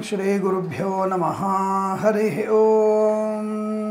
శ్రీగురుభ్యో నమ హరి ఓం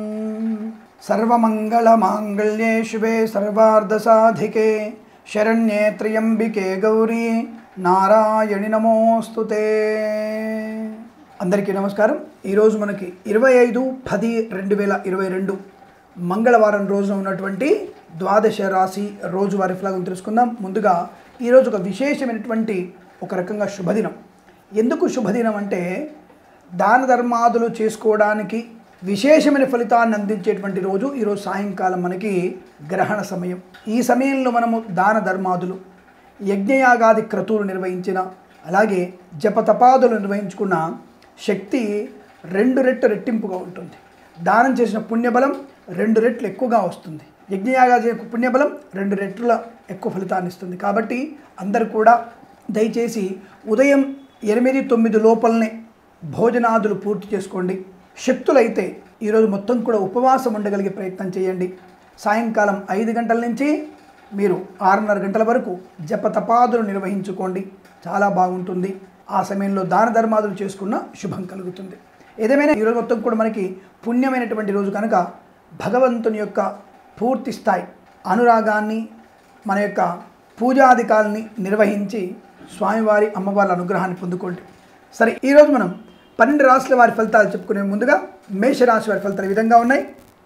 సర్వమంగళమాంగళ్యే శివే సర్వార్ధసాధికే శరణ్యే త్ర్యంబికే గౌరీ నారాయణి నమోస్తుతే అందరికీ నమస్కారం ఈరోజు మనకి ఇరవై ఐదు పది రెండు వేల ఇరవై రెండు మంగళవారం రోజున ఉన్నటువంటి ద్వాదశ రాశి రోజువారి ఫలాలను తెలుసుకుందాం ముందుగా ఈరోజు ఒక విశేషమైనటువంటి ఒక రకంగా శుభదినం ఎందుకు శుభదినం అంటే దాన ధర్మాదులు చేసుకోవడానికి విశేషమైన ఫలితాన్ని అందించేటువంటి రోజు ఈరోజు సాయంకాలం మనకి గ్రహణ సమయం ఈ సమయంలో మనము దాన ధర్మాదులు యజ్ఞయాగాది క్రతువులు నిర్వహించిన అలాగే జపతపాదులు నిర్వహించుకున్న శక్తి రెండు రెట్టు రెట్టింపుగా ఉంటుంది దానం చేసిన పుణ్యబలం రెండు రెట్లు ఎక్కువగా వస్తుంది యజ్ఞయాగాది చేసిన పుణ్యబలం రెండు రెట్ల ఎక్కువ ఫలితాన్ని ఇస్తుంది కాబట్టి అందరూ కూడా దయచేసి ఉదయం ఎనిమిది తొమ్మిది లోపలనే భోజనాదులు పూర్తి చేసుకోండి శక్తులైతే ఈరోజు మొత్తం కూడా ఉపవాసం ఉండగలిగే ప్రయత్నం చేయండి సాయంకాలం ఐదు గంటల నుంచి మీరు ఆరున్నర గంటల వరకు జపతపాదులు నిర్వహించుకోండి చాలా బాగుంటుంది ఆ సమయంలో దాన ధర్మాదులు చేసుకున్న శుభం కలుగుతుంది ఏదేమైనా ఈరోజు మొత్తం కూడా మనకి పుణ్యమైనటువంటి రోజు కనుక భగవంతుని యొక్క పూర్తి స్థాయి అనురాగాన్ని మన యొక్క పూజాధికాల్ని నిర్వహించి స్వామివారి అమ్మవారి అనుగ్రహాన్ని పొందుకోండి సరే ఈరోజు మనం పన్నెండు రాశుల వారి ఫలితాలు చెప్పుకునే ముందుగా మేషరాశి వారి ఫలితాలు ఈ విధంగా ఉన్నాయి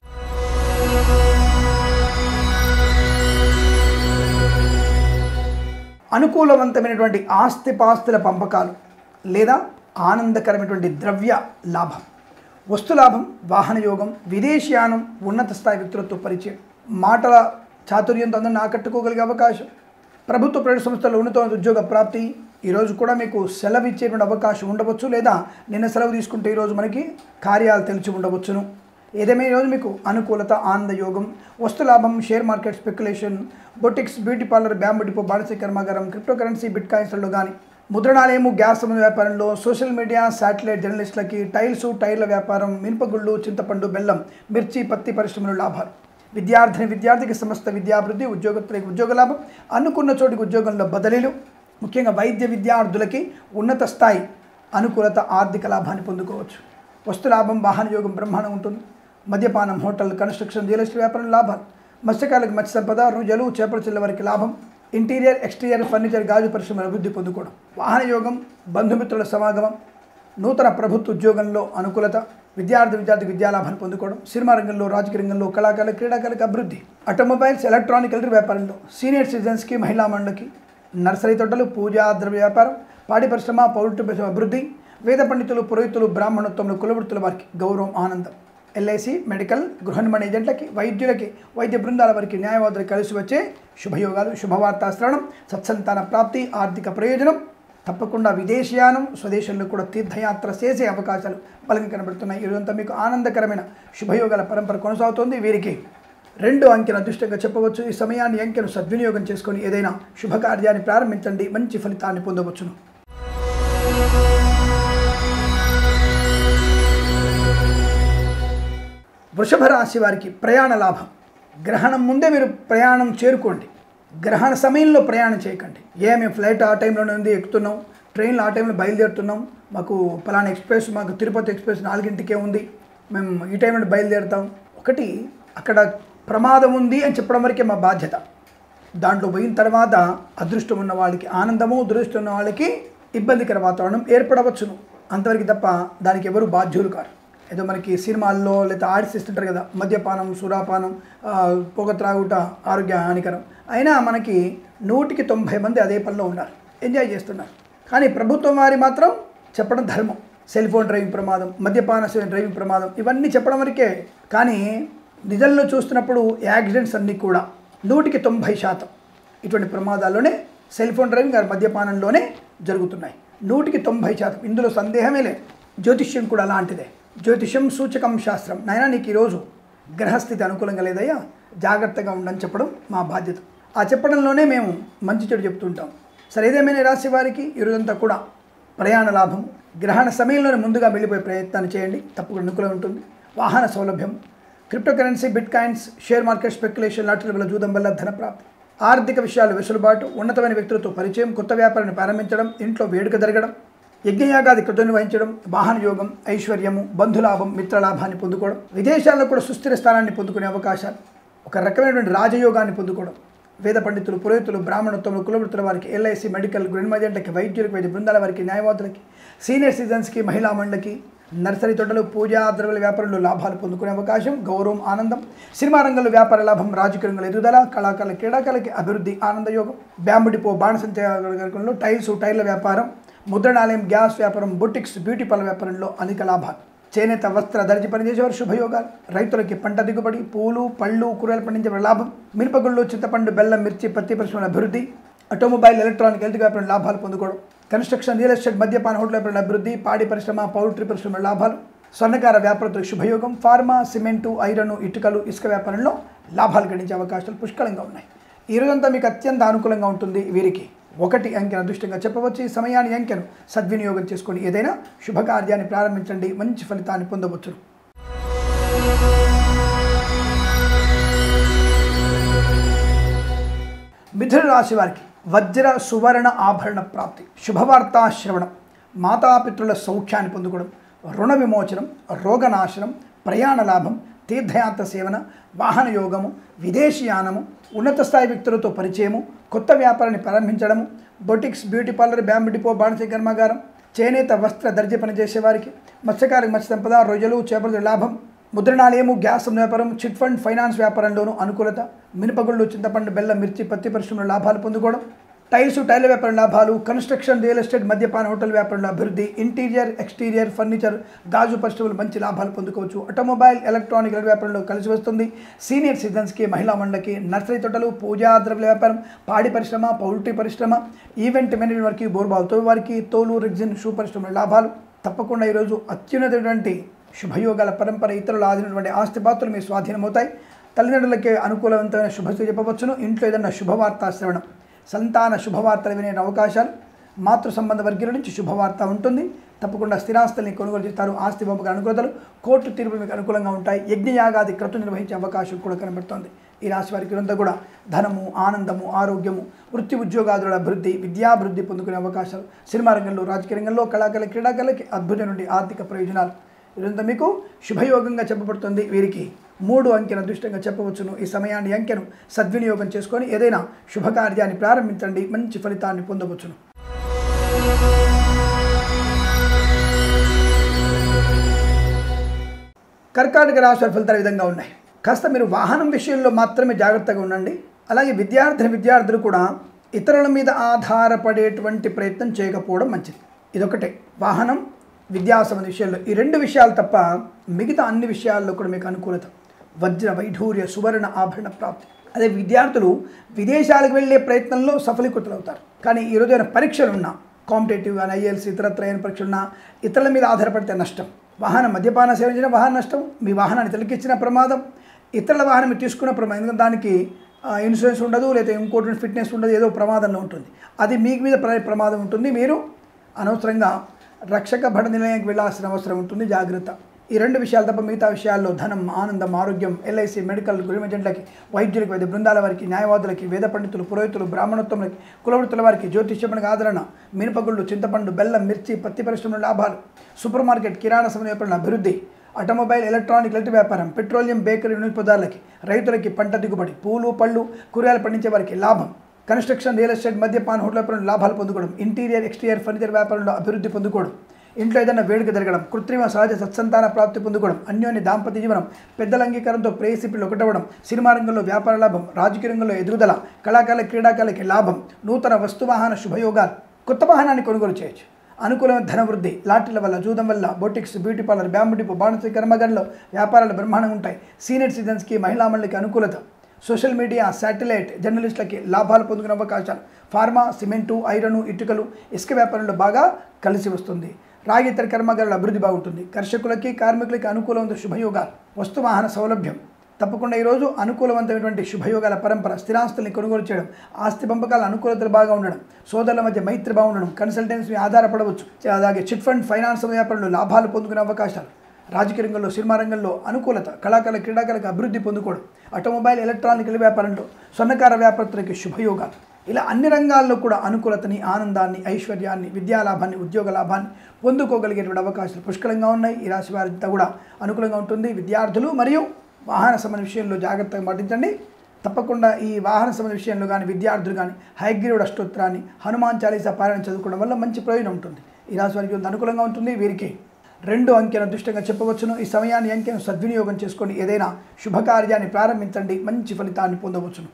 అనుకూలవంతమైనటువంటి ఆస్తిపాస్తుల పంపకాలు లేదా ఆనందకరమైనటువంటి ద్రవ్య లాభం వస్తు లాభం వాహన యోగం విదేశీయానం ఉన్నత స్థాయి వ్యక్తులతో పరిచయం మాటల చాతుర్యంతో అందరిని ఆకట్టుకోగలిగే అవకాశం ప్రభుత్వ ప్రైవేట్ సంస్థల్లో ఉన్నత ఉద్యోగ ప్రాప్తి ఈరోజు కూడా మీకు సెలవు ఇచ్చేటువంటి అవకాశం ఉండవచ్చు లేదా నిన్న సెలవు తీసుకుంటే ఈరోజు మనకి కార్యాలు తెలిసి ఉండవచ్చును ఏదేమైనా ఈరోజు మీకు అనుకూలత ఆనంద యోగం వస్తు లాభం share market speculation boutiques beauty parlour bamboo depot బాణసీ కర్మాగారం క్రిప్టో కరెన్సీ బిట్ కాయిన్స్లలో కానీ ముద్రణాలయము గ్యాస్ సంబంధ వ్యాపారంలో సోషల్ మీడియా శాటిలైట్ జర్నలిస్టులకి టైల్స్ టైర్ల వ్యాపారం మినపగుళ్ళు చింతపండు బెల్లం మిర్చి పత్తి పరిశ్రమలు లాభాలు విద్యార్థిని విద్యార్థికి సమస్త విద్యాభివృద్ధి ఉద్యోగస్తులకి ఉద్యోగ లాభం అనుకున్న చోటికి ఉద్యోగంలో బదిలీలు ముఖ్యంగా వైద్య విద్యార్థులకి ఉన్నత స్థాయి అనుకూలత ఆర్థిక లాభాన్ని పొందుకోవచ్చు వస్తు లాభం వాహన యోగం బ్రహ్మాండం ఉంటుంది మద్యపానం హోటల్ కన్స్ట్రక్షన్ రియల్ ఎస్టేట్ వ్యాపారం లాభాలు మత్స్యకారులకు మత్స్య సంపద రుజలు చేపల చిల్ల వారికి లాభం ఇంటీరియర్ ఎక్స్టీరియర్ ఫర్నిచర్ గాజు పరిశ్రమల అభివృద్ధి పొందుకోవడం వాహన యోగం బంధుమిత్రుల సమాగమం నూతన ప్రభుత్వ ఉద్యోగంలో అనుకూలత విద్యార్థి విద్యార్థి విద్యాలాభాన్ని పొందుకోవడం సినిమా రంగంలో రాజకీయ రంగంలో కళాకారుల క్రీడాకారులకు అభివృద్ధి ఆటోమొబైల్స్ ఎలక్ట్రానిక్ ఎలక్ట్రిక్ వ్యాపారంలో సీనియర్ సిటిజన్స్కి మహిళా మండలికి నర్సరీ తోటలు పూజా ద్రవ్య వ్యాపారం పాడి పరిశ్రమ పౌల్ట్రీ పరిశ్రమ అభివృద్ధి వేద పండితులు పురోహితులు బ్రాహ్మణోత్వంలో కులవృత్తుల వారికి గౌరవం ఆనందం ఎల్ఐసి మెడికల్ గృహ నిర్మాణ ఏజెంట్లకి వైద్యులకి వైద్య బృందాల వారికి న్యాయవాదులు కలిసి వచ్చే శుభయోగాలు శుభవార్తా శ్రవణం సత్సంతాన ప్రాప్తి ఆర్థిక ప్రయోజనం తప్పకుండా విదేశీయానం స్వదేశంలో కూడా తీర్థయాత్ర చేసే అవకాశాలు బలంగా కనబడుతున్నాయి ఇదంతా మీకు ఆనందకరమైన శుభయోగాల పరంపర కొనసాగుతోంది వీరికి రెండు అంకెను అదృష్టంగా చెప్పవచ్చు ఈ సమయాన్ని ఈ అంకెను సద్వినియోగం చేసుకొని ఏదైనా శుభకార్యాన్ని ప్రారంభించండి మంచి ఫలితాన్ని పొందవచ్చును వృషభ రాశి వారికి ప్రయాణ లాభం గ్రహణం ముందే మీరు ప్రయాణం చేరుకోండి గ్రహణ సమయంలో ప్రయాణం చేయకండి ఏ మేము ఫ్లైట్ ఆ టైంలోనే ఉంది ఎక్కుతున్నాం ట్రైన్లో ఆ టైంలో బయలుదేరుతున్నాం మాకు పలానా ఎక్స్ప్రెస్ మాకు తిరుపతి ఎక్స్ప్రెస్ నాలుగింటికే ఉంది మేము ఈ టైంలో బయలుదేరుతాం ఒకటి అక్కడ ప్రమాదం ఉంది అని చెప్పడం వరకే మా బాధ్యత దాంట్లో పోయిన తర్వాత అదృష్టం ఉన్న వాళ్ళకి ఆనందము దురదృష్టం ఉన్న వాళ్ళకి ఇబ్బందికర వాతావరణం ఏర్పడవచ్చును అంతవరకు తప్ప దానికి ఎవరు బాధ్యులు కారు ఏదో మనకి సినిమాల్లో లేదా ఆర్ట్స్ ఇస్తుంటారు కదా మద్యపానం సురాపానం ఆ, పొగ త్రాగుట ఆరోగ్య హానికరం అయినా మనకి నూటికి తొంభై మంది అదే పనిలో ఉన్నారు ఎంజాయ్ చేస్తున్నారు కానీ ప్రభుత్వం వారి మాత్రం చెప్పడం ధర్మం సెల్ ఫోన్ డ్రైవింగ్ ప్రమాదం మద్యపాన సేవన డ్రైవింగ్ ప్రమాదం ఇవన్నీ చెప్పడం వరకే కానీ నిజంలో చూస్తున్నప్పుడు యాక్సిడెంట్స్ అన్నీ కూడా నూటికి తొంభై శాతం ఇటువంటి ప్రమాదాల్లోనే సెల్ ఫోన్ డ్రైవింగ్ ఆ మద్యపానంలోనే జరుగుతున్నాయి నూటికి తొంభై శాతం ఇందులో సందేహమే లేదు జ్యోతిష్యం కూడా అలాంటిదే జ్యోతిష్యం సూచకం శాస్త్రం నాయన నీకు ఈరోజు గ్రహస్థితి అనుకూలంగా లేదయ్యా జాగ్రత్తగా ఉండని చెప్పడం మా బాధ్యత ఆ చెప్పడంలోనే మేము మంచి చెడు చెప్తుంటాం సరే ఏదేమైనా ఈ రాశి వారికి ఈరోజంతా కూడా ప్రయాణ లాభం గ్రహణ సమయంలోనే ముందుగా వెళ్ళిపోయే ప్రయత్నాన్ని చేయండి తప్పకుండా అనుకూలం ఉంటుంది వాహన సౌలభ్యం crypto currency bitcoins share market speculation lottery వల్ల జూదం వల్ల ధన ప్రాప్తి ఆర్థిక విషయాలు వెసులుబాటు ఉన్నతమైన వ్యక్తులతో పరిచయం కొత్త వ్యాపారాన్ని ప్రారంభించడం ఇంట్లో వేడుక జరగడం యజ్ఞయాగాది కృతుని వహించడం వాహన యోగం ఐశ్వర్యము బంధులాభం మిత్రలాభాన్ని పొందుకోవడం విదేశాల్లో కూడా సుస్థిర స్థానాన్ని పొందుకునే అవకాశాలు ఒక రకమైనటువంటి రాజయోగాన్ని పొందుకోవడం వేద పండితులు పురోహితులు బ్రాహ్మణోత్తములు కులవృత్తుల వారికి ఎల్ఐసి మెడికల్ గృహమజెంట్లకి వైద్యులకు వైద్య బృందాల వారికి న్యాయవాదులకి సీనియర్ సిటిజన్స్కి మహిళా మండలికి నర్సరీ తోటలు పూజా ద్రవ్యాల వ్యాపారంలో లాభాలు పొందుకునే అవకాశం గౌరవం ఆనందం సినిమా రంగంలో వ్యాపార లాభం రాజకీయ రంగంలో ఎదుగుదల కళాకారుల క్రీడాకారులకి అభివృద్ధి ఆనందయోగం బ్యాంబు డిపో బాణసంచలో టైల్స్ టైర్ల వ్యాపారం ముద్రణాలయం గ్యాస్ వ్యాపారం బొటిక్స్ బ్యూటీ పార్లర్ వ్యాపారంలో అధిక లాభాలు చేనేత వస్త్ర దర్జీ పనిచేసేవారు శుభయోగాలు రైతులకి పంట దిగుబడి పూలు పళ్ళు కూరగాయలు పండించే లాభం మినపగుళ్ళు చింతపండు బెల్లం మిర్చి పత్తి పరిశ్రమల అభివృద్ధి ఆటోమొబైల్ ఎలక్ట్రానిక్ హెల్త్ వ్యాపారం లాభాలు పొందుకోవడం కన్స్ట్రక్షన్ రియల్ ఎస్టేట్ మద్యపాన హోటల్ వ్యాపారం అభివృద్ధి పాడి పరిశ్రమ పౌల్ట్రీ పరిశ్రమ లాభాలు స్వర్ణకార వ్యాపారస్తులకు శుభయోగం ఫార్మా సిమెంటు ఐరన్ ఇటుకలు ఇసుక వ్యాపారంలో లాభాలు గడించే అవకాశాలు పుష్కలంగా ఉన్నాయి ఈ రోజంతా మీకు అత్యంత అనుకూలంగా ఉంటుంది వీరికి ఒకటి అంకెను అదృష్టంగా చెప్పవచ్చు ఈ సమయాన్ని అంకెను సద్వినియోగం చేసుకొని ఏదైనా శుభకార్యాన్ని ప్రారంభించండి మంచి ఫలితాన్ని పొందవచ్చు మిథున రాశి వారికి వజ్ర సువర్ణ ఆభరణ ప్రాప్తి శుభవార్తా శ్రవణం మాతాపితృల సౌఖ్యాన్ని పొందుకోవడం రుణ విమోచనం రోగనాశనం ప్రయాణ లాభం తీర్థయాత్ర సేవన వాహన యోగము విదేశీయానము ఉన్నత స్థాయి వ్యక్తులతో పరిచయము కొత్త వ్యాపారాన్ని ప్రారంభించడము boutiques beauty parlour bamboo depot బాణసీ కర్మాగారం చేనేత వస్త్ర దర్జీ పనిచేసే వారికి మత్స్యకారికి మత్స్య సంపద రొయ్యలు చేపల లాభం ముద్రణాలయము గ్యాస్ వ్యాపారం చిట్ ఫండ్ ఫైనాన్స్ వ్యాపారంలోనూ అనుకూలత మినపగుళ్ళు చింతపండు బెల్లం మిర్చి పత్తి పరిశ్రమలో లాభాలు పొందుకోవడం టైల్స్ టైల్ వ్యాపారం లాభాలు కన్స్ట్రక్షన్ రియల్ ఎస్టేట్ మద్యపాన హోటల్ వ్యాపారంలో అభివృద్ధి ఇంటీరియర్ ఎక్స్టీరియర్ ఫర్నిచర్ గాజు పరిశ్రమలు మంచి లాభాలు పొందుకోవచ్చు ఆటోమొబైల్ ఎలక్ట్రానిక్ వ్యాపారంలో కలిసి వస్తుంది సీనియర్ సిటిజన్స్కి మహిళా మండలికి నర్సరీ తోటలు పూజా ద్రవ్య వ్యాపారం పాడి పరిశ్రమ పౌల్ట్రీ పరిశ్రమ ఈవెంట్ మేనేజ్మెంట్ వారికి బోర్బాల్తో వారికి తోలు రెగ్జిన్ షూ పరిశ్రమల లాభాలు తప్పకుండా ఈరోజు అత్యున్నతటువంటి శుభయోగాల పరంపర ఇతరులు ఆదినటువంటి ఆస్తిపాత్రలు మీ స్వాధీనమవుతాయి తల్లిదండ్రులకి అనుకూలవంతమైన శుభస్థితి చెప్పవచ్చును ఇంట్లో ఏదన్నా శుభవార్త శ్రవణం సంతాన శుభవార్తలు వినే అవకాశాలు మాతృ సంబంధ వర్గీయుల నుంచి శుభవార్త ఉంటుంది తప్పకుండా స్థిరాస్తుల్ని కొనుగోలు చేస్తారు ఆస్తి పంపక అనుకూలతలు కోర్టు తీర్పులు మీకు అనుకూలంగా ఉంటాయి యజ్ఞయాగాది క్రతు నిర్వహించే అవకాశం కూడా కనబడుతోంది ఈ రాశి వారికి ఇదంతా కూడా ధనము ఆనందము ఆరోగ్యము వృత్తి ఉద్యోగాదుల అభివృద్ధి విద్యాభివృద్ధి పొందుకునే అవకాశాలు సినిమా రంగంలో రాజకీయ రంగంలో కళాకారుల క్రీడాకారులకి అద్భుతమైన ఆర్థిక ప్రయోజనాలు ఇదంతా మీకు శుభయోగంగా చెప్పబడుతుంది వీరికి మూడు అంకెను అదృష్టంగా చెప్పవచ్చును ఈ సమయాన్ని అంకెను సద్వినియోగం చేసుకొని ఏదైనా శుభకార్యాన్ని ప్రారంభించండి మంచి ఫలితాన్ని పొందవచ్చును కర్కాటక రాశి వారి ఫలితాలు ఈ విధంగా ఉన్నాయి కాస్త మీరు వాహనం విషయంలో మాత్రమే జాగ్రత్తగా ఉండండి అలాగే విద్యార్థిని విద్యార్థులు కూడా ఇతరుల మీద ఆధారపడేటువంటి ప్రయత్నం చేయకపోవడం మంచిది ఇదొకటే వాహనం విద్యా సంబంధ విషయాల్లో ఈ రెండు విషయాలు తప్ప మిగతా అన్ని విషయాల్లో కూడా మీకు అనుకూలత వజ్ర వైఢూర్య సువర్ణ ఆభరణ ప్రాప్తి అదే విద్యార్థులు విదేశాలకు వెళ్ళే ప్రయత్నంలో సఫలీకృతులు అవుతారు కానీ ఈ రోజు ఏమైనా పరీక్షలు ఉన్నా కాంపిటేటివ్ కానీ ఐఎల్స్ ఇతరత్ర అయిన పరీక్షలు ఉన్నా ఇతరుల మీద ఆధారపడితే నష్టం వాహనం మద్యపాన సేవించిన వాహన నష్టం మీ వాహనాన్ని ఇతరులకిచ్చిన ప్రమాదం ఇతరుల వాహనం మీరు తీసుకున్న ప్రమాదం ఎందుకంటే దానికి ఆ, ఇన్సూరెన్స్ ఉండదు లేదా ఇంకోటి ఫిట్నెస్ ఉండదు ఏదో ప్రమాదంలో ఉంటుంది అది మీకు మీద ప్ర- ప్రమాదం ఉంటుంది మీరు అనవసరంగా రక్షక భడ నిలయానికి వెళ్ళాల్సిన అవసరం ఉంటుంది జాగ్రత్త ఈ రెండు విషయాలు తప్ప మిగతా విషయాల్లో ధనం ఆనందం ఆరోగ్యం ఎల్ఐసి మెడికల్ గృహమేజెంట్లకి వైద్యులకి వైద్య బృందాల వారికి న్యాయవాదులకి వేద పండితులు పురోహితులు బ్రాహ్మణోత్తములకి కులవృత్తుల వారికి జ్యోతిష్యమునికి ఆదరణ మినపగుళ్ళు చింతపండు బెల్లం మిర్చి పత్తి పరిశ్రమల లాభాలు సూపర్ మార్కెట్ కిరాణా సమయ వ్యాపారం అభివృద్ధి ఆటోమొబైల్ ఎలక్ట్రానిక్ ఎలక్ట్రిక్ వ్యాపారం పెట్రోలియం బేకరీ వినియోగదారులకి రైతులకి పంట దిగుబడి పూలు పళ్ళు కూరగాయలు పండించే వారికి లాభం కన్స్ట్రక్షన్ రియల్ ఎస్టేట్ మద్యపాన హోటల్ వ్యాపారంలో లాభాలు పొందుకోవడం ఇంటీరియర్ ఎక్స్టీరియర్ ఫర్నిచర్ వ్యాపారంలో అభివృద్ధి పొందుకోవడం ఇంట్లో ఏదైనా వేడుక జరగడం కృత్రిమ సహజ సత్సంతాన ప్రాప్తి పొందుకోవడం అన్యోన్య దాంపత్య జీవనం పెద్దల అంగీకారంతో ప్రేసిపిలు ఒకటవడం సినిమా రంగంలో వ్యాపార లాభం రాజకీయ రంగంలో ఎదుగుదల కళాకారుల క్రీడాకారులకి లాభం నూతన వస్తువాహన శుభయోగాలు కొత్త వాహనాన్ని కొనుగోలు చేయొచ్చు అనుకూలమైన ధనవృద్ధి లాటరీల వల్ల జూదం వల్ల boutiques beauty parlour bamboo depot బాణసీ కర్మగంలో వ్యాపారాలు బ్రహ్మాండంగా ఉంటాయి సీనియర్ సిటిజన్స్కి మహిళా మండలికి అనుకూలత సోషల్ మీడియా శాటిలైట్ జర్నలిస్టులకి లాభాలు పొందుకునే అవకాశాలు ఫార్మా సిమెంటు ఐరన్ ఇటుకలు ఇసుక వ్యాపారంలో బాగా కలిసి వస్తుంది రాగి ఇతర కర్మాగారాల అభివృద్ధి బాగుంటుంది కర్షకులకి కార్మికులకి అనుకూలమైన శుభయోగాలు వస్తు వాహన సౌలభ్యం తప్పకుండా ఈరోజు అనుకూలవంతమైనటువంటి శుభయోగాల పరంపర స్థిరాస్తుల్ని కొనుగోలు చేయడం ఆస్తి పంపకాల అనుకూలతలు బాగా ఉండడం సోదరుల మధ్య మైత్రి బాగుండడం కన్సల్టెన్సీ ఆధారపడవచ్చు అలాగే చిట్ ఫండ్ ఫైనాన్స్ వ్యాపారంలో లాభాలు పొందుకునే అవకాశాలు రాజకీయ రంగంలో సినిమా రంగంలో అనుకూలత కళాకారుల క్రీడాకారులకు అభివృద్ధి పొందుకోవడం ఆటోమొబైల్ ఎలక్ట్రానికల్ వ్యాపారంలో స్వర్ణకార వ్యాపారస్తులకి శుభయోగాలు ఇలా అన్ని రంగాల్లో కూడా అనుకూలతని ఆనందాన్ని ఐశ్వర్యాన్ని విద్యాలాభాన్ని ఉద్యోగ లాభాన్ని పొందుకోగలిగేటువంటి అవకాశాలు పుష్కలంగా ఉన్నాయి ఈ రాశి వారంతా కూడా అనుకూలంగా ఉంటుంది విద్యార్థులు మరియు వాహన సంబంధ విషయంలో జాగ్రత్తగా పాటించండి తప్పకుండా ఈ వాహన సంబంధ విషయంలో కానీ విద్యార్థులు కానీ హైగ్రీవుడు అష్టోత్తరాన్ని హనుమాన్ చాలీసా పారాయణ చదువుకోవడం వల్ల మంచి ప్రయోజనం ఉంటుంది ఈ రాశి వారికి కొంత అనుకూలంగా ఉంటుంది వీరికి రెండు అంకెను అదృష్టంగా చెప్పవచ్చును ఈ సమయాన్ని అంకెను సద్వినియోగం చేసుకొని ఏదైనా శుభకార్యాన్ని ప్రారంభించండి మంచి ఫలితాన్ని పొందవచ్చును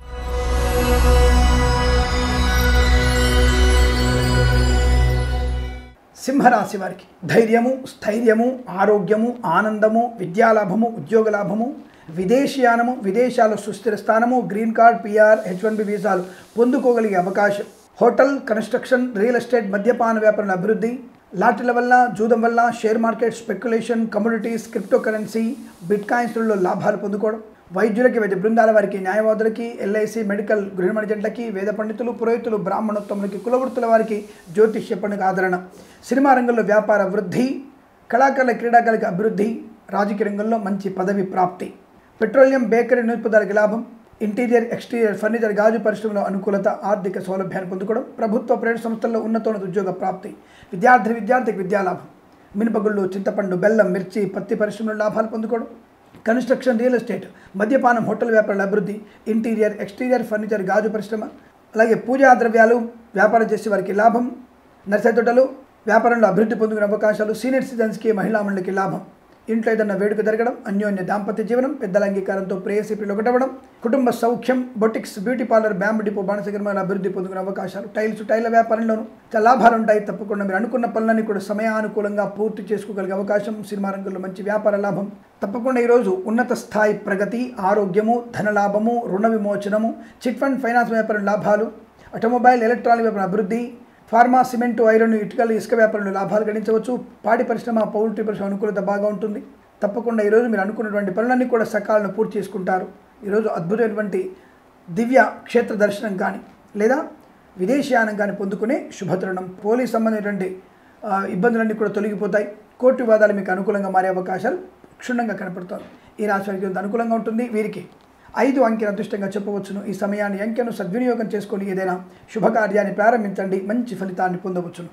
సింహరాశి వారికి ధైర్యము స్థైర్యము ఆరోగ్యము ఆనందము విద్యాలాభము ఉద్యోగ లాభము విదేశీయానము విదేశాల్లో సుస్థిర స్థానము green card PR H one B వీసాలు పొందుకోగలిగే అవకాశం హోటల్ కన్స్ట్రక్షన్ రియల్ ఎస్టేట్ మద్యపాన వ్యాపారాల అభివృద్ధి లాటరీల వల్ల జూదం వల్ల share market speculation commodities crypto currency bit కాయిన్స్లలో లాభాలు పొందుకోవడం వైద్యులకి వైద్య బృందాల వారికి న్యాయవాదులకి ఎల్ఐసి మెడికల్ గృహమణిజంట్లకి వేద పండితులు పురోహితులు బ్రాహ్మణోత్తములకి కులవృత్తుల వారికి జ్యోతిష్య పండుగ ఆదరణ సినిమా రంగంలో వ్యాపార వృద్ధి కళాకారుల క్రీడాకారులకి అభివృద్ధి రాజకీయ రంగంలో మంచి పదవి ప్రాప్తి పెట్రోలియం బేకరీ నిలుపుదలకి లాభం ఇంటీరియర్ ఎక్స్టీరియర్ ఫర్నిచర్ గాజు పరిశ్రమలో అనుకూలత ఆర్థిక సౌలభ్యాన్ని పొందుకోవడం ప్రభుత్వ ప్రైవేట్ సంస్థల్లో ఉన్నతోన్నత ఉద్యోగ ప్రాప్తి విద్యార్థి విద్యార్థికి విద్యాలాభం మినపగుళ్ళు చింతపండు బెల్లం మిర్చి పత్తి పరిశ్రమలో లాభాలు పొందుకోవడం కన్స్ట్రక్షన్ రియల్ ఎస్టేట్ మద్యపానం హోటల్ వ్యాపారాల అభివృద్ధి ఇంటీరియర్ ఎక్స్టీరియర్ ఫర్నిచర్ గాజు పరిశ్రమ అలాగే పూజా ద్రవ్యాలు వ్యాపారం చేసే వారికి లాభం నర్సరీ తోటలు వ్యాపారంలో అభివృద్ధి పొందుకునే అవకాశాలు సీనియర్ సిటిజన్స్కి మహిళా మండలికి లాభం ఇంట్లో ఏదన్నా వేడుక జరగడం అన్యోన్య దాంపత్య జీవనం పెద్దల అంగీకారంతో ప్రేయసి ఒకటవడం కుటుంబ సౌఖ్యం boutiques beauty parlour bamboo depot బాణసగరమైన అభివృద్ధి పొందుకునే అవకాశాలు టైల్స్ టైల వ్యాపారంలోనూ చాలా లాభాలు ఉంటాయి తప్పకుండా మీరు అనుకున్న పనులన్నీ కూడా సమయానుకూలంగా పూర్తి చేసుకోగలిగే అవకాశం సినిమా రంగంలో మంచి వ్యాపార లాభం తప్పకుండా ఈరోజు ఉన్నత స్థాయి ప్రగతి ఆరోగ్యము ధనలాభము రుణ విమోచనము చిట్ ఫండ్ ఫైనాన్స్ వ్యాపారం లాభాలు ఆటోమొబైల్ ఎలక్ట్రానిక్ వ్యాపారం అభివృద్ధి ఫార్మా సిమెంటు ఐరన్ ఇటుకలు ఇసుక వ్యాపారంలో లాభాలు గణించవచ్చు పాడి పరిశ్రమ పౌల్ట్రీ పరిశ్రమ అనుకూలత బాగా ఉంటుంది తప్పకుండా ఈరోజు మీరు అనుకున్నటువంటి పనులన్నీ కూడా సకాలను పూర్తి చేసుకుంటారు ఈరోజు అద్భుతమైనటువంటి దివ్య క్షేత్ర దర్శనం కానీ లేదా విదేశీయానం కానీ పొందుకునే శుభతరుణం పోలీస్ సంబంధించినటువంటి ఆ, ఇబ్బందులన్నీ కూడా తొలగిపోతాయి కోర్టు వివాదాలు మీకు అనుకూలంగా మారే అవకాశాలు క్షుణ్ణంగా కనపడుతుంది ఈ రాశి వారికి కొంత అనుకూలంగా ఉంటుంది వీరికి ఐదు అంకెను అదృష్టంగా చెప్పవచ్చును ఈ సమయాన్ని అంకెను సద్వినియోగం చేసుకొని ఏదైనా శుభకార్యాన్ని ప్రారంభించండి మంచి ఫలితాన్ని పొందవచ్చును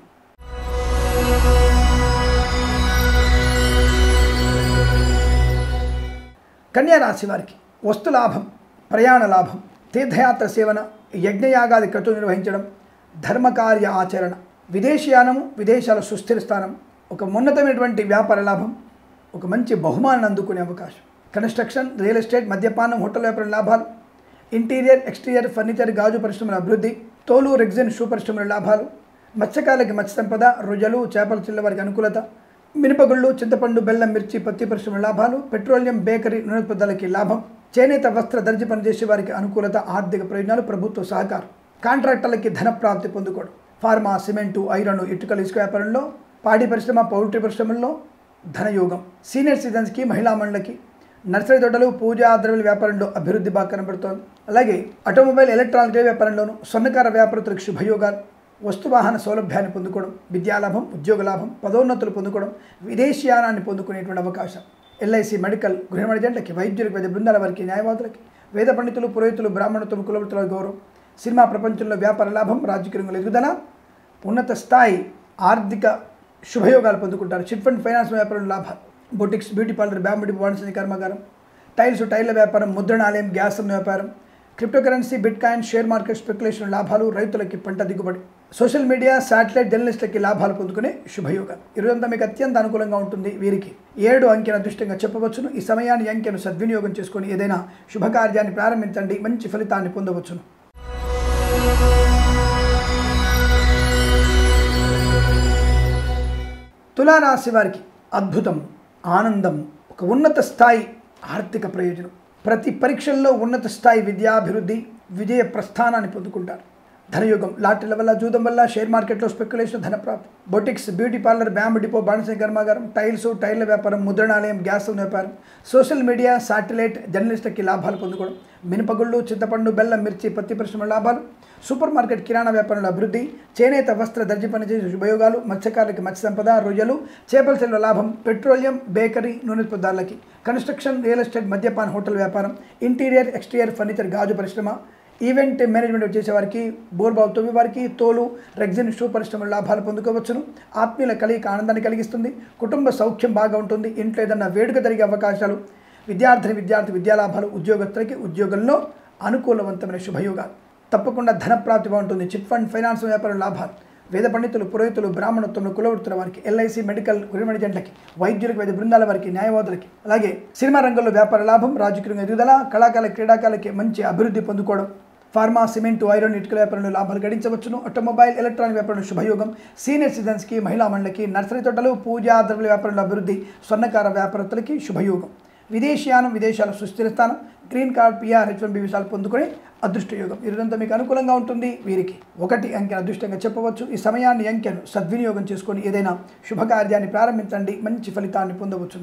కన్యా రాశి వారికి వస్తు లాభం ప్రయాణ లాభం తీర్థయాత్ర సేవన యజ్ఞయాగాది క్రతువు నిర్వహించడం ధర్మకార్య ఆచరణ విదేశీయానము విదేశాల సుస్థిర స్థానం ఒక ఉన్నతమైనటువంటి వ్యాపార లాభం ఒక మంచి బహుమానాన్ని అందుకునే అవకాశం కన్స్ట్రక్షన్ రియల్ ఎస్టేట్ మద్యపానం హోటల్ వ్యాపారం లాభాలు ఇంటీరియర్ ఎక్స్టీరియర్ ఫర్నిచర్ గాజు పరిశ్రమల అభివృద్ధి తోలు రెగ్జిన్ షూ పరిశ్రమల లాభాలు మత్స్యకారులకి మత్స్య సంపద రొయ్యలు చేపల చిల్ల వారికి అనుకూలత మినపగుళ్ళు చింతపండు బెల్లం మిర్చి పత్తి పరిశ్రమల లాభాలు పెట్రోలియం బేకరీ నూనె పదార్థాలకి లాభం చేనేత వస్త్ర దర్జీ పనిచేసే వారికి అనుకూలత ఆర్థిక ప్రయోజనాలు ప్రభుత్వ సహకారం కాంట్రాక్టర్లకి ధన ప్రాప్తి పొందుకోవడం ఫార్మా సిమెంటు ఐరన్ ఇటుకల ఇసుక వ్యాపారంలో పాడి పరిశ్రమ పౌల్ట్రీ పరిశ్రమల్లో ధనయోగం సీనియర్ సిటిజన్స్కి మహిళా మండలికి నర్సరీ తోటలు పూజా ద్రవ్యాల వ్యాపారంలో అభివృద్ధి బాగా కనబడుతోంది అలాగే ఆటోమొబైల్ ఎలక్ట్రానిక్ వ్యాపారంలోను స్వర్ణకార వ్యాపారస్తులకు శుభయోగాలు వస్తు వాహన సౌలభ్యాన్ని పొందుకోవడం విద్యాలాభం ఉద్యోగ లాభం పదోన్నతులు పొందుకోవడం విదేశీయానాన్ని పొందుకునేటువంటి అవకాశం ఎల్ఐసి మెడికల్ గృహమణిజంట్లకి వైద్యులకు వైద్య బృందాల వారికి న్యాయవాదులకి వేద పండితులు పురోహితులు బ్రాహ్మణత్వం కులవృత్తుల గౌరవం సినిమా ప్రపంచంలో వ్యాపార లాభం రాజకీయ రంగంలో ఎదుగుదల ఉన్నత స్థాయి ఆర్థిక శుభయోగాలు పొందుకుంటారు చిట్ ఫండ్ ఫైనాన్స్ వ్యాపారం లాభాలు బొటిక్స్ బ్యూటీ పార్లర్ బ్యాంబడి వాణిజ్య కర్మాగారం టైల్స్ టైర్ల వ్యాపారం ముద్రణాలయం గ్యాస్ వ్యాపారం crypto currency bitcoin share market speculation లాభాలు రైతులకి పంట దిగుబడి సోషల్ మీడియా శాటిలైట్ జర్నలిస్టులకి లాభాలు పొందుకునే శుభయోగం ఇరుదంతా మీకు అత్యంత అనుకూలంగా ఉంటుంది వీరికి ఏడు అంకెను అదృష్టంగా చెప్పవచ్చును ఈ సమయాన్ని అంకెను సద్వినియోగం చేసుకొని ఏదైనా శుభకార్యాన్ని ప్రారంభించండి మంచి ఫలితాన్ని పొందవచ్చును తులారాశి వారికి అద్భుతం ఆనందం ఒక ఉన్నత స్థాయి ఆర్థిక ప్రయోజనం ప్రతి పరీక్షల్లో ఉన్నత స్థాయి విద్యాభివృద్ధి విజయ ప్రస్థానాన్ని పొందుకుంటారు ధనయుగం లాటరీల వల్ల జూదం వల్ల షేర్ మార్కెట్లో స్పెక్యులేషన్ ధనప్రాప్తి boutiques beauty parlour bamboo depot బాణస కర్మాగారం టైల్స్ టైర్ల వ్యాపారం ముద్రణాలయం గ్యాస్ వ్యాపారం సోషల్ మీడియా శాటిలైట్ జర్నలిస్టులకి లాభాలు పొందుకోవడం మినపగుళ్ళు చింతపండు బెల్లం మిర్చి పత్తి పరిశ్రమ లాభాలు సూపర్ మార్కెట్ కిరాణా వ్యాపారంలో అభివృద్ధి చేనేత వస్త్ర దర్జీ పనిచేసే శుభయోగాలు మత్స్యకారులకి మత్స్య సంపద రొయ్యలు చేపల చెరువుల లాభం పెట్రోలియం బేకరీ నూనె పదార్థాలకి కన్స్ట్రక్షన్ రియల్ ఎస్టేట్ మద్యపాన్ హోటల్ వ్యాపారం ఇంటీరియర్ ఎక్స్టీరియర్ ఫర్నిచర్ గాజు పరిశ్రమ ఈవెంట్ మేనేజ్మెంట్ చేసేవారికి బోర్బావు తొమ్మిది వారికి తోలు రెగ్జిన్ షూ పరిశ్రమల లాభాలు పొందుకోవచ్చును ఆత్మీయుల కలిగిక ఆనందాన్ని కలిగిస్తుంది కుటుంబ సౌఖ్యం బాగా ఉంటుంది ఇంట్లో ఏదన్నా వేడుక జరిగే అవకాశాలు విద్యార్థిని విద్యార్థి విద్యాలాభాలు ఉద్యోగస్తులకి ఉద్యోగంలో అనుకూలవంతమైన శుభయోగాలు తప్పకుండా ధనప్రాప్తి బాగుంటుంది చిట్ ఫండ్ ఫైనాన్స్ వ్యాపారం లాభాలు వేద పండితులు పురోహితులు బ్రాహ్మణత్వంలో కులవృత్తుల వారికి ఎల్ఐసి మెడికల్ గురిమడిజెంట్లకి వైద్యులకు వైద్య బృందాల వారికి న్యాయవాదులకి అలాగే సినిమా రంగంలో వ్యాపార లాభం రాజకీయ ఎదుగుదల కళాకాల క్రీడాకాలకి మంచి అభివృద్ధి పొందుకోవడం ఫార్మా సిమెంట్ ఐరన్ ఇటుకల వ్యాపారంలో లాభాలు గడించవచ్చును ఆటోమొబైల్ ఎలక్ట్రానిక్ వ్యాపారంలో శుభయోగం సీనియర్ సిటిజన్స్కి మహిళా మండలికి నర్సరీ తోటలు పూజా ద్రవ్య వ్యాపారంలో అభివృద్ధి స్వర్ణకార వ్యాపారస్తులకి శుభయోగం విదేశీయానం విదేశాల సుస్థిర స్థానం green card PR H one B విషయాలు పొందుకునే అదృష్ట యోగం ఈ రోజంతా మీకు అనుకూలంగా ఉంటుంది వీరికి ఒకటి అంకెను అదృష్టంగా చెప్పవచ్చు ఈ సమయాన్ని అంకెను సద్వినియోగం చేసుకొని ఏదైనా శుభకార్యాన్ని ప్రారంభించండి మంచి ఫలితాన్ని పొందవచ్చును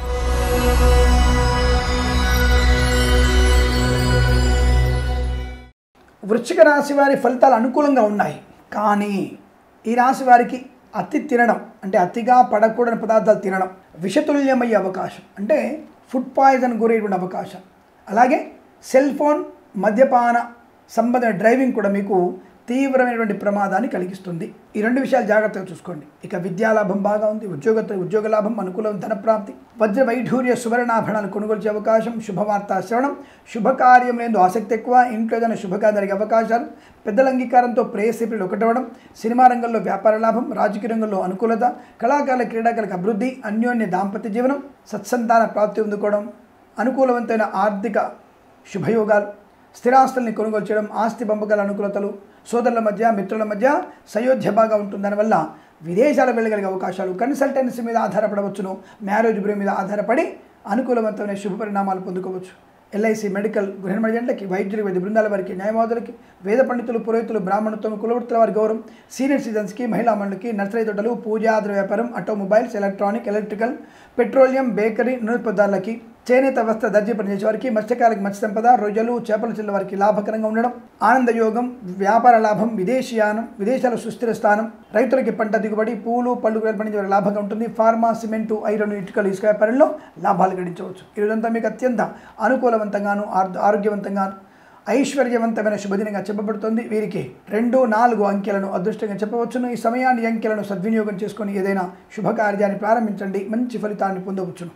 వృశ్చిక రాశి వారి ఫలితాలు అనుకూలంగా ఉన్నాయి కానీ ఈ రాశి వారికి అతి తినడం అంటే అతిగా పడకూడని పదార్థాలు తినడం విషతుల్యమయ్యే అవకాశం అంటే ఫుడ్ పాయిజన్ గురయ్యేటువంటి అవకాశం అలాగే సెల్ ఫోన్ మద్యపాన సంబంధమైన డ్రైవింగ్ కూడా మీకు తీవ్రమైనటువంటి ప్రమాదాన్ని కలిగిస్తుంది ఈ రెండు విషయాలు జాగ్రత్తగా చూసుకోండి ఇక విద్యాలాభం బాగా ఉంది ఉద్యోగ ఉద్యోగ లాభం అనుకూలం ధనప్రాప్తి వజ్ర వైఢూర్య సువర్ణాభరణాలు కొనుగోలు చేసే అవకాశం శుభవార్త శ్రవణం శుభకార్యం లేదు ఆసక్తి ఎక్కువ ఇంట్లో ఏదైనా శుభకార్యం జరిగే అవకాశాలు పెద్దల అంగీకారంతో ప్రేయసిపులు ఒకటవడం సినిమా రంగంలో వ్యాపార లాభం రాజకీయ రంగంలో అనుకూలత కళాకారుల క్రీడాకారులకు అభివృద్ధి అన్యోన్య దాంపత్య జీవనం సత్సంతాన ప్రాప్తి పొందుకోవడం అనుకూలవంతమైన ఆర్థిక శుభయోగాలు స్థిరాస్తుల్ని కొనుగోలు చేయడం ఆస్తి పంపకాల అనుకూలతలు సోదరుల మధ్య మిత్రుల మధ్య సయోధ్య బాగా ఉంటుంది దానివల్ల విదేశాలు వెళ్ళగలిగే అవకాశాలు కన్సల్టెన్సీ మీద ఆధారపడవచ్చును మ్యారేజ్ బ్యూరో మీద ఆధారపడి అనుకూలవంతమైన శుభ పరిణామాలు పొందుకోవచ్చు ఎల్ఐసి మెడికల్ గృహమడిజెంట్లకి వైద్యులు వైద్య బృందాల వారికి న్యాయవాదులకి వేద పండితులు పురోహితులు బ్రాహ్మణత్వం కులవృత్తుల వారి గౌరవం సీనియర్ సిటిజన్స్కి మహిళా మండలికి నర్సరీ తోటలు పూజాద్ర వ్యాపారం automobiles electronic electrical petroleum bakery నూనె పదార్థాలకి చేనేత వస్త్ర దర్జీ పనిచేసే వారికి మత్స్యకారులకి మత్స్య సంపద రొయ్యలు చేపల చిల్ల వారికి లాభకరంగా ఉండడం ఆనందయోగం వ్యాపార లాభం విదేశీయానం విదేశాల సుస్థిర స్థానం రైతులకి పంట దిగుబడి పూలు పళ్ళు పండించే వారికి లాభంగా ఉంటుంది ఫార్మా సిమెంటు ఐరన్ ఇటుకలు ఇసుక వ్యాపారంలో లాభాలు గడించవచ్చు ఈ రోజంతా మీకు అత్యంత అనుకూలవంతంగాను ఆర్- ఆరోగ్యవంతంగాను ఐశ్వర్యవంతమైన శుభదినంగా చెప్పబడుతుంది వీరికి రెండు నాలుగు అంకెలను అదృష్టంగా చెప్పవచ్చును ఈ సమయాన్ని ఈ అంకెలను సద్వినియోగం చేసుకొని ఏదైనా శుభకార్యాన్ని ప్రారంభించండి మంచి ఫలితాన్ని పొందవచ్చును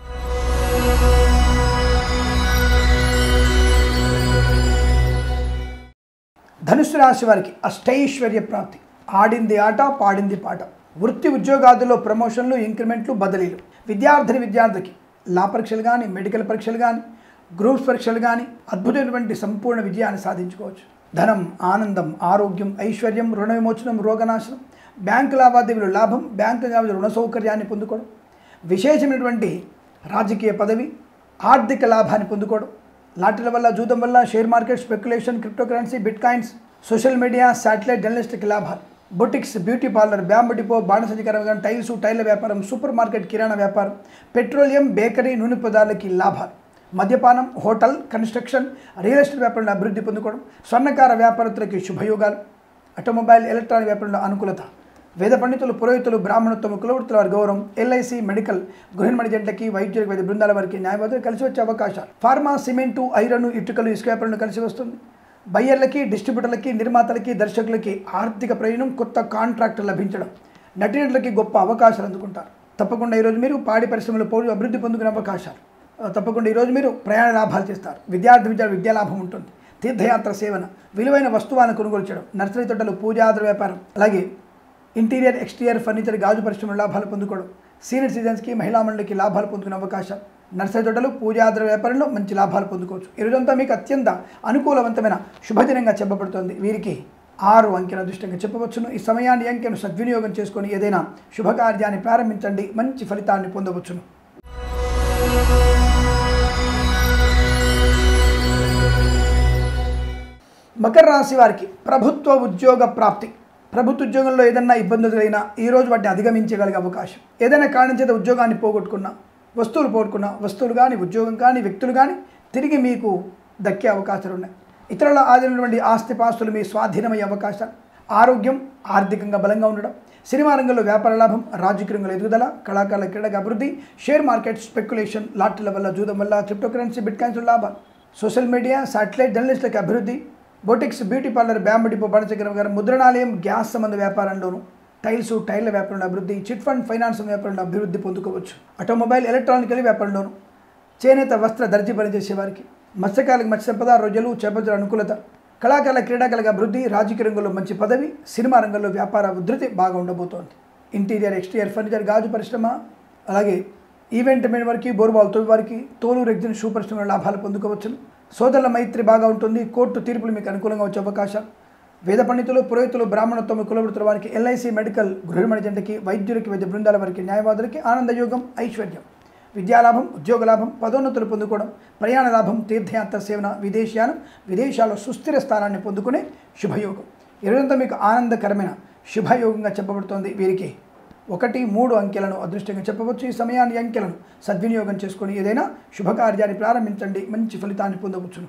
ధనుసు రాశి వారికి అష్టైశ్వర్య ప్రాప్తి ఆడింది ఆట పాడింది పాట వృత్తి ఉద్యోగాదుల్లో ప్రమోషన్లు ఇంక్రిమెంట్లు బదిలీలు విద్యార్థిని విద్యార్థికి లా పరీక్షలు కానీ మెడికల్ పరీక్షలు కానీ గ్రూప్స్ పరీక్షలు కానీ అద్భుతమైనటువంటి సంపూర్ణ విజయాన్ని సాధించుకోవచ్చు ధనం ఆనందం ఆరోగ్యం ఐశ్వర్యం రుణ విమోచనం రోగనాశనం బ్యాంకు లావాదేవీలు లాభం బ్యాంకు లావాదేవీలు రుణ సౌకర్యాన్ని పొందుకోవడం విశేషమైనటువంటి రాజకీయ పదవి ఆర్థిక లాభాన్ని పొందుకోవడం లాటరీల వల్ల జూదం వల్ల share market speculation crypto currency bitcoins social media satellite journalistic లాభాలు boutiques beauty parlour bamboo depot బాణసంచకరం టైల్స్ టైర్ల వ్యాపారం సూపర్ మార్కెట్ కిరాణా వ్యాపారం పెట్రోలియం బేకరీ నూనె పదార్థాలకి లాభాలు మద్యపానం హోటల్ కన్స్ట్రక్షన్ రియల్ ఎస్టేట్ వ్యాపారంలో అభివృద్ధి పొందుకోవడం స్వర్ణకార వ్యాపారస్తులకి శుభయోగాలు ఆటోమొబైల్ ఎలక్ట్రానిక్ వ్యాపారంలో అనుకూలత వేద పండితులు పురోహితులు బ్రాహ్మణత్వం కులవృత్తుల వారి గౌరవం ఎల్ఐసి మెడికల్ గృహిణి జంటకి వైద్యులకు వైద్య బృందాల వారికి న్యాయవాదులు కలిసి వచ్చే అవకాశాలు ఫార్మా సిమెంటు ఐరన్ ఇటుకలు ఇసుక వ్యాపారంలో కలిసి వస్తుంది బయ్యర్లకి డిస్ట్రిబ్యూటర్లకి నిర్మాతలకి దర్శకులకి ఆర్థిక ప్రయోజనం కొత్త కాంట్రాక్ట్ లభించడం నటీనటులకి గొప్ప అవకాశాలు అందుకుంటారు తప్పకుండా ఈరోజు మీరు పాడి పరిశ్రమలో పోటీ అభివృద్ధి పొందుకునే అవకాశాలు ఆ, తప్పకుండా ఈరోజు మీరు ప్రయాణ లాభాలు చేస్తారు విద్యార్థి విద్యార్థి విద్యా లాభం ఉంటుంది తీర్థయాత్ర సేవన విలువైన వస్తువులను కొనుగోలు చేయడం నర్సరీ తోటలు పూజాద్ర వ్యాపారం అలాగే ఇంటీరియర్ ఎక్స్టీరియర్ ఫర్నిచర్ గాజు పరిశ్రమలో లాభాలు పొందుకోవడం సీనియర్ సిటిజన్స్కి మహిళా మండలికి లాభాలు పొందుకునే అవకాశం నర్సరీ తోటలు పూజాద్ర వ్యాపారంలో మంచి లాభాలు పొందుకోవచ్చు ఈ రోజంతా మీకు అత్యంత అనుకూలవంతమైన శుభదినంగా చెప్పబడుతోంది వీరికి ఆరు అంకెల దృష్టంగా చెప్పవచ్చును ఈ సమయాన్ని ఈ అంకెను సద్వినియోగం చేసుకొని ఏదైనా శుభకార్యాన్ని ప్రారంభించండి మంచి ఫలితాన్ని పొందవచ్చును మకర రాశి వారికి ప్రభుత్వ ఉద్యోగ ప్రాప్తి ప్రభుత్వ ఉద్యోగంలో ఏదైనా ఇబ్బందులు కలిగినా ఈరోజు వాటిని అధిగమించగలిగే అవకాశం ఏదైనా కారణం చేత ఉద్యోగాన్ని పోగొట్టుకున్నా వస్తువులు పోగొట్టుకున్నా వస్తువులు కానీ ఉద్యోగం కానీ వ్యక్తులు కానీ తిరిగి మీకు దక్కే అవకాశాలు ఉన్నాయి ఇతరుల ఆదినటువంటి ఆస్తి పాస్తులు మీ స్వాధీనమయ్యే అవకాశాలు ఆరోగ్యం ఆర్థికంగా బలంగా ఉండడం సినిమా రంగంలో వ్యాపార లాభం రాజకీయ రంగంలో ఎదుగుదల కళాకారుల క్రీడగా అభివృద్ధి షేర్ మార్కెట్ స్పెక్యులేషన్ లాటరీల వల్ల జూదం వల్ల క్రిప్టో కరెన్సీ బిట్ కాయిన్స్ లాభాలు సోషల్ మీడియా శాటిలైట్ జర్నలిస్టులకి అభివృద్ధి boutiques beauty parlour bamboo depot బాణచక్రం గారు ముద్రణాలయం గ్యాస్ సంబంధ వ్యాపారంలోను టైల్స్ టైర్ల వ్యాపారంలో అభివృద్ధి చిట్ ఫండ్ ఫైనాన్స్ వ్యాపారంలో అభివృద్ధి పొందుకోవచ్చు ఆటోమొబైల్ ఎలక్ట్రానికల్ వ్యాపారంలోను చేనేత వస్త్ర దర్జీ పనిచేసే వారికి మత్స్యకారులకు మత్స్య సంపద రొయ్యలు చేపల అనుకూలత కళాకారుల క్రీడాకారులకు అభివృద్ధి రాజకీయ రంగంలో మంచి పదవి సినిమా రంగంలో వ్యాపార ఉధృతి బాగా ఉండబోతోంది ఇంటీరియర్ ఎక్స్టీరియర్ ఫర్నిచర్ గాజు పరిశ్రమ అలాగే ఈవెంట్ మీద వారికి బోర్బాల్ తోవి వారికి తోలు రెగ్జిన్ షూ పరిశ్రమలో లాభాలు పొందుకోవచ్చును సోదరుల మైత్రి బాగా ఉంటుంది కోర్టు తీర్పులు మీకు అనుకూలంగా వచ్చే అవకాశాలు వేద పండితులు పురోహితులు బ్రాహ్మణత్వం కులవృత్తుల వారికి ఎల్ఐసి మెడికల్ గృహమణి జంటకి వైద్యులకి వైద్య బృందాల వారికి న్యాయవాదులకి ఆనందయోగం ఐశ్వర్యం విద్యాలాభం ఉద్యోగ లాభం పదోన్నతులు పొందుకోవడం ప్రయాణ లాభం తీర్థయాత్ర సేవన విదేశయానం విదేశాల్లో సుస్థిర స్థానాన్ని పొందుకునే శుభయోగం ఇరుదంతా మీకు ఆనందకరమైన శుభయోగంగా చెప్పబడుతోంది వీరికి ఒకటి మూడు అంకెలను అదృష్టంగా చెప్పవచ్చు ఈ సమయాన్ని అంకెలను సద్వినియోగం చేసుకొని ఏదైనా శుభకార్యాన్ని ప్రారంభించండి మంచి ఫలితాన్ని పొందవచ్చును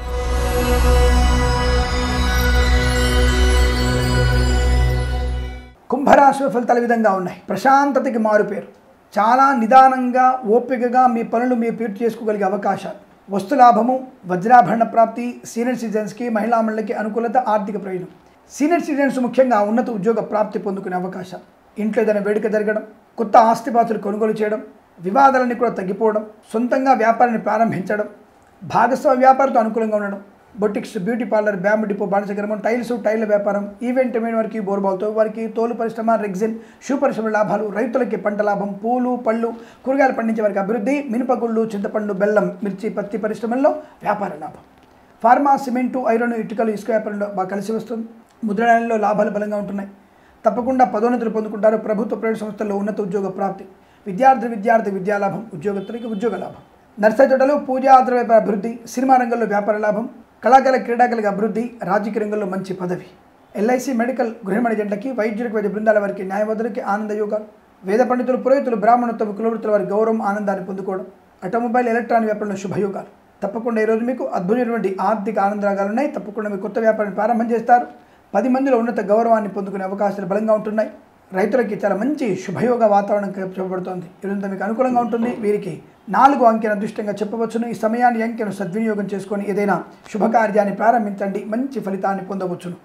కుంభరాశి ఫలితాల విధంగా ఉన్నాయి ప్రశాంతతకి మారుపేరు చాలా నిదానంగా ఓపికగా మీ పనులు మీరు పూర్తి చేసుకోగలిగే అవకాశాలు వస్తులాభము వజ్రాభరణ ప్రాప్తి సీనియర్ సిటిజన్స్కి మహిళా మండలికి అనుకూలత ఆర్థిక ప్రయోజనం సీనియర్ సిటిజన్స్ ముఖ్యంగా ఉన్నత ఉద్యోగ ప్రాప్తి పొందుకునే అవకాశాలు ఇంట్లో ఏదైనా వేడుక జరగడం కొత్త ఆస్తిపాతులు కొనుగోలు చేయడం వివాదాలన్నీ కూడా తగ్గిపోవడం సొంతంగా వ్యాపారాన్ని ప్రారంభించడం భాగస్వామ్య వ్యాపారంతో అనుకూలంగా ఉండడం boutiques beauty parlour bamboo depot బాణచగ్రమం టైల్స్ టైర్ల వ్యాపారం ఈవెంట్ మీద వారికి బోర్బాల్తో వారికి తోలు పరిశ్రమ రెగ్జిన్ షూ పరిశ్రమ లాభాలు రైతులకి పంట లాభం పూలు పళ్ళు కూరగాయలు పండించే వారికి అభివృద్ధి మినపగుళ్ళు చింతపండు బెల్లం మిర్చి పత్తి పరిశ్రమల్లో వ్యాపార లాభం ఫార్మా సిమెంటు ఐరన్ ఇటుకలు ఇసుక వ్యాపారంలో బాగా కలిసి వస్తుంది ముద్రణాలయంలో లాభాలు బలంగా ఉంటున్నాయి తప్పకుండా పదోన్నతులు పొందుకుంటారు ప్రభుత్వ ప్రైవేట్ సంస్థల్లో ఉన్నత ఉద్యోగ ప్రాప్తి విద్యార్థి విద్యార్థి విద్యాలాభం ఉద్యోగస్తులకి ఉద్యోగ లాభం నర్సరీ తోటలు పూజా ద్రవ్య అభివృద్ధి సినిమా రంగంలో వ్యాపార లాభం కళాకారుల క్రీడాకారులకు అభివృద్ధి రాజకీయ రంగంలో మంచి పదవి ఎల్ఐసి మెడికల్ గృహమణి జంటకి వైద్యులకు వైద్య బృందాల వారికి న్యాయవాదులకి ఆనంద యోగాలు వేద పండితులు పురోహితులు బ్రాహ్మణత్వం కులవృత్తుల వారి గౌరవం ఆనందాన్ని పొందుకోవడం ఆటోమొబైల్ ఎలక్ట్రానిక్ వ్యాపారంలో శుభయోగాలు తప్పకుండా ఈరోజు మీకు అద్భుతమైనటువంటి ఆర్థిక ఆనందరాగాలు ఉన్నాయి తప్పకుండా మీ కొత్త వ్యాపారాన్ని ప్రారంభం చేస్తారు పది మందిలో ఉన్నత గౌరవాన్ని పొందుకునే అవకాశాలు బలంగా ఉంటున్నాయి రైతులకి చాలా మంచి శుభయోగ వాతావరణం చెప్పబడుతోంది ఇదంతా మీకు అనుకూలంగా ఉంటుంది వీరికి నాలుగు అంకెను అదృష్టంగా చెప్పవచ్చును ఈ సమయాన్ని అంకెను సద్వినియోగం చేసుకొని ఏదైనా శుభకార్యాన్ని ప్రారంభించండి మంచి ఫలితాన్ని పొందవచ్చును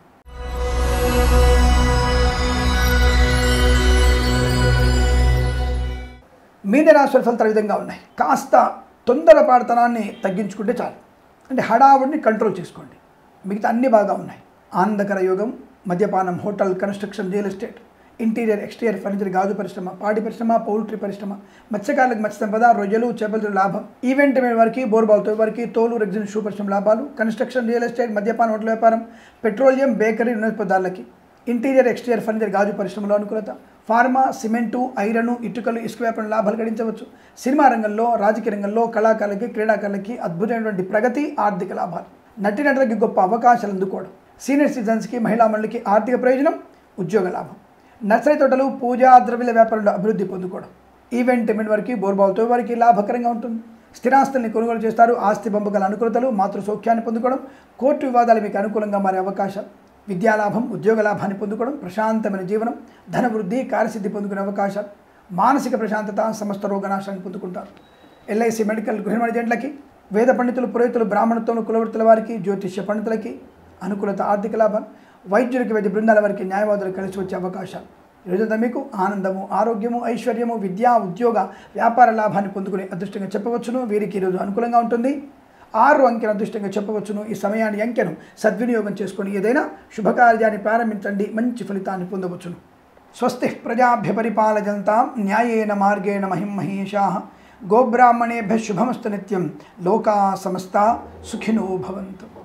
మీద రాశుల ఫలితాల విధంగా ఉన్నాయి కాస్త తొందరపాటుతనాన్ని తగ్గించుకుంటే చాలు అంటే హడావుడిని కంట్రోల్ చేసుకోండి మిగతా అన్ని బాగా ఉన్నాయి ఆనందకర యోగం మద్యపానం hotel construction real estate interior exterior furniture గాజు పరిశ్రమ పాడి పరిశ్రమ పౌల్ట్రీ పరిశ్రమ మత్స్యకారులకు మత్స్య సంపద రొయ్యలు చేపల లాభం ఈవెంట్ మీద వారికి బోర్బాల్తో వారికి తోలు రెగ్జిన్ షూ పరిశ్రమ లాభాలు కన్స్ట్రక్షన్ రియల్ ఎస్టేట్ మద్యపాన హోటల్ వ్యాపారం పెట్రోలియం బేకరీ నూనె పదార్థాలకి ఇంటీరియర్ ఎక్స్టీరియర్ ఫర్నిచర్ గాజు పరిశ్రమలో అనుకూలత ఫార్మా సిమెంటు ఐరన్ ఇటుకలు ఇసుక వ్యాపారం లాభాలు గడించవచ్చు సినిమా రంగంలో రాజకీయ రంగంలో కళాకారులకి క్రీడాకారులకి అద్భుతమైనటువంటి ప్రగతి ఆర్థిక లాభాలు నటినటులకి గొప్ప అవకాశాలు అందుకోవడం సీనియర్ సిటిజన్స్కి మహిళా మండలికి ఆర్థిక ప్రయోజనం ఉద్యోగ లాభం నర్సరీ తోటలు పూజా ద్రవ్యాల వ్యాపారంలో అభివృద్ధి పొందుకోవడం ఈవెంట్ ఇమెంట్ వారికి బోర్బాల్తో వారికి లాభకరంగా ఉంటుంది స్థిరాస్తుల్ని కొనుగోలు చేస్తారు ఆస్తి పంపకాల అనుకూలతలు మాతృ సౌఖ్యాన్ని పొందుకోవడం కోర్టు వివాదాలు మీకు అనుకూలంగా మారే అవకాశం విద్యాలాభం ఉద్యోగ లాభాన్ని పొందుకోవడం ప్రశాంతమైన జీవనం ధనవృద్ధి కార్యసిద్ధి పొందుకునే అవకాశాలు మానసిక ప్రశాంతత సమస్త రోగనాశాన్ని పొందుకుంటారు ఎల్ఐసి మెడికల్ గృహమణి జంట్లకి వేద పండితులు పురోహితులు బ్రాహ్మణత్వం కులవృత్తుల వారికి జ్యోతిష్య పండితులకి అనుకూలత ఆర్థిక లాభం వైద్యులకి వైద్య బృందాల వారికి న్యాయవాదులు కలిసి వచ్చే అవకాశాలు ఈరోజంతా మీకు ఆనందము ఆరోగ్యము ఐశ్వర్యము విద్యా ఉద్యోగ వ్యాపార లాభాన్ని పొందుకునే అదృష్టంగా చెప్పవచ్చును వీరికి ఈరోజు అనుకూలంగా ఉంటుంది ఆరు అంకెను అదృష్టంగా చెప్పవచ్చును ఈ సమయాన్ని అంకెను సద్వినియోగం చేసుకొని ఏదైనా శుభకార్యాన్ని ప్రారంభించండి మంచి ఫలితాన్ని పొందవచ్చును స్వస్తి ప్రజాభ్య పరిపాలజంతాం న్యాయేన మార్గేణ మహిం మహేషా గోబ్రాహ్మణేభ్య శుభమస్తు నిత్యం లోకా సమస్త సుఖినో భవంతు